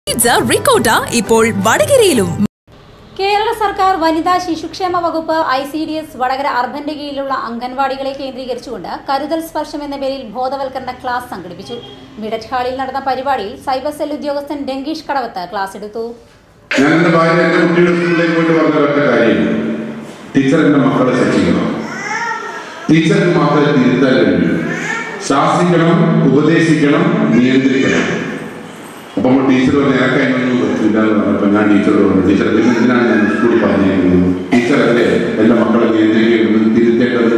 pizza ricotta ഇപ്പോൾ വടകരയിലും കേരള സർക്കാർ വനിതാ ശിശുക്ഷേമ വകുപ്പ് I C D S Vadakara അർബന്റെ കീഴിലുള്ള അംഗൻവാടികളെ കേന്ദ്രീകരിച്ചുകൊണ്ട് കരുതൽ സ്പർശം എന്ന പേരിൽ ബോധവൽക്കരണ ക്ലാസ് സംഘടിപ്പിച്ചു മിഡറ്റ് ഹാളിൽ നടന്ന പരിപാടിയിൽ സൈബർ സെൽ ഉദ്യോഗസ്ഥൻ ഡെങ്കീഷ് കടവത്ത് ക്ലാസ് എടുത്തു ഞാൻ എന്റെ ഭാര്യ എന്റെ കുട്ടിയുടെ സ്കൂളിലേക്ക് പോയിട്ട് പറഞ്ഞ ഒറ്റ കാര്യം ടീച്ചർ എന്റെ മക്കളെ ശിക്ഷിക്കണം ടീച്ചർക്ക് മാത്രമേ തിരുത്താൻ കഴിയൂ ശാസിക്കണം ഉപദേശിക്കണം നിയന്ത്രിക്കണം അപ്പൊ നമ്മൾ ടീച്ചർ പറഞ്ഞു എനിക്ക് അതിനൊന്നും പറ്റില്ല എന്ന് പറഞ്ഞപ്പോ ഞാൻ ടീച്ചറോട് പറഞ്ഞു ടീച്ചർ പിന്നെ എന്തിനാണ് ഞാൻ സ്കൂളിൽ പറഞ്ഞിരിക്കുന്നത് ടീച്ചർ അല്ലേ എന്റെ മക്കളെ നിയന്ത്രിക്കേണ്ടത് തിരുത്തേണ്ടത്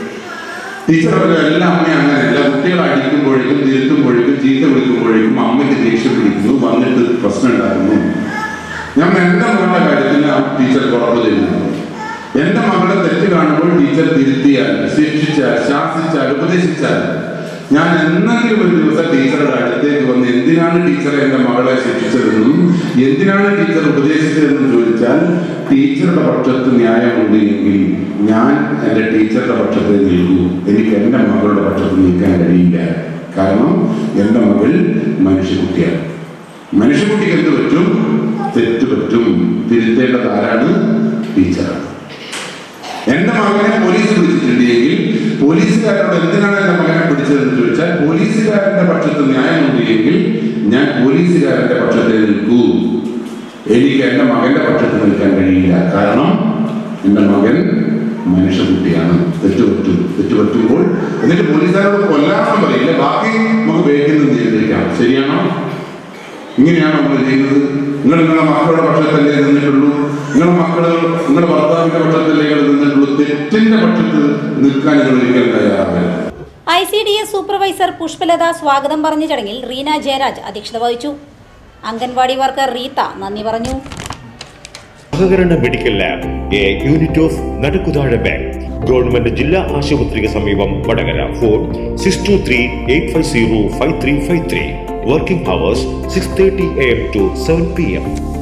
ടീച്ചർ പറഞ്ഞു എല്ലാ അമ്മയും അങ്ങനെയല്ല കുട്ടികളെ അടിക്കുമ്പോഴേക്കും തിരുത്തുമ്പോഴേക്കും ചീത്ത വിളിക്കുമ്പോഴേക്കും അമ്മയ്ക്ക് ദേഷ്യം പിടിക്കുന്നു വന്നിട്ട് പ്രശ്നം ഉണ്ടാക്കുന്നു ഞാൻ എന്റെ മകളുടെ കാര്യത്തിൽ ആ ടീച്ചർ ഉറപ്പ് തരുന്നു എന്റെ മകളെ തെറ്റ് കാണുമ്പോൾ ടീച്ചർ തിരുത്തിയാൽ ശിക്ഷിച്ചാൽ ശാസിച്ചാൽ ഉപദേശിച്ചാൽ ഞാൻ എന്തെങ്കിലും ഒരു ദിവസം ടീച്ചറുടെ അടുത്തേക്ക് വന്ന് എന്തിനാണ് ടീച്ചർ എന്റെ മകളെ ശിക്ഷിച്ചതെന്നും എന്തിനാണ് ടീച്ചർ ഉപദേശിച്ചതെന്നും ചോദിച്ചാൽ ടീച്ചറുടെ പക്ഷത്ത് ന്യായമുണ്ട് എങ്കിൽ ഞാൻ എന്റെ ടീച്ചറുടെ പക്ഷത്തെ നിൽക്കൂ എനിക്ക് എന്റെ മകളുടെ പക്ഷത്ത് നിൽക്കാൻ കഴിയില്ല കാരണം എന്റെ മകൾ മനുഷ്യകുട്ടിയാണ് മനുഷ്യകുട്ടിക്ക് എന്ത് പറ്റും തെറ്റ് പറ്റും തിരുത്തേണ്ടത് ആരാണ് ടീച്ചറാണ് എന്റെ മകനെ പോലീസ് പിടിച്ചിട്ടുണ്ടെങ്കിൽ പോലീസുകാരോട് എന്തിനാണ് എന്റെ മകനെ പിടിച്ചതെന്ന് ചോദിച്ചാൽ പോലീസുകാരന്റെ പക്ഷത്ത് ന്യായമുണ്ട് എങ്കിൽ ഞാൻ പോലീസുകാരന്റെ പക്ഷത്തെ നിൽക്കൂ എനിക്ക് എന്റെ മകന്റെ പക്ഷത്ത് നിൽക്കാൻ കഴിയില്ല കാരണം എന്റെ മകൻ മനുഷ്യകുട്ടിയാണ് തെറ്റ് പറ്റും തെറ്റ് പറ്റുമ്പോൾ എന്നിട്ട് പോലീസുകാരോട് കൊല്ലാമെന്ന് പറയില്ല ബാക്കി നമുക്ക് വേഗം നിയന്ത്രിക്കാം ശരിയാണോ ഇങ്ങനെയാണ് നമ്മൾ ചെയ്യുന്നത് നിങ്ങൾ നിങ്ങളുടെ മക്കളുടെ പക്ഷത്തല്ലേ നിന്നിട്ടുള്ളൂ നിങ്ങളുടെ മക്കള് നിങ്ങളുടെ ഭർത്താവിന്റെ പക്ഷത്തല്ലേ നിങ്ങൾ നിന്നിട്ടുള്ളൂ തെറ്റിന്റെ പക്ഷത്ത് നിൽക്കാൻ നിങ്ങൾ ഒരിക്കലും തയ്യാറാവില്ല I C D S supervisor Pushpalatha സ്വാഗതം പറഞ്ഞ ചടങ്ങിൽ റീന ജയരാജ് അധ്യക്ഷത വഹിച്ചു അംഗൻവാടി വർക്കർ റീത്ത നന്ദി പറഞ്ഞു സഹകരണ medical lab a unit of Nadakkuthazha bank government ജില്ലാ ആശുപത്രിക്ക് സമീപം Vadakara phone six two three eight five zero five three five three working hours six thirty A M to seven P M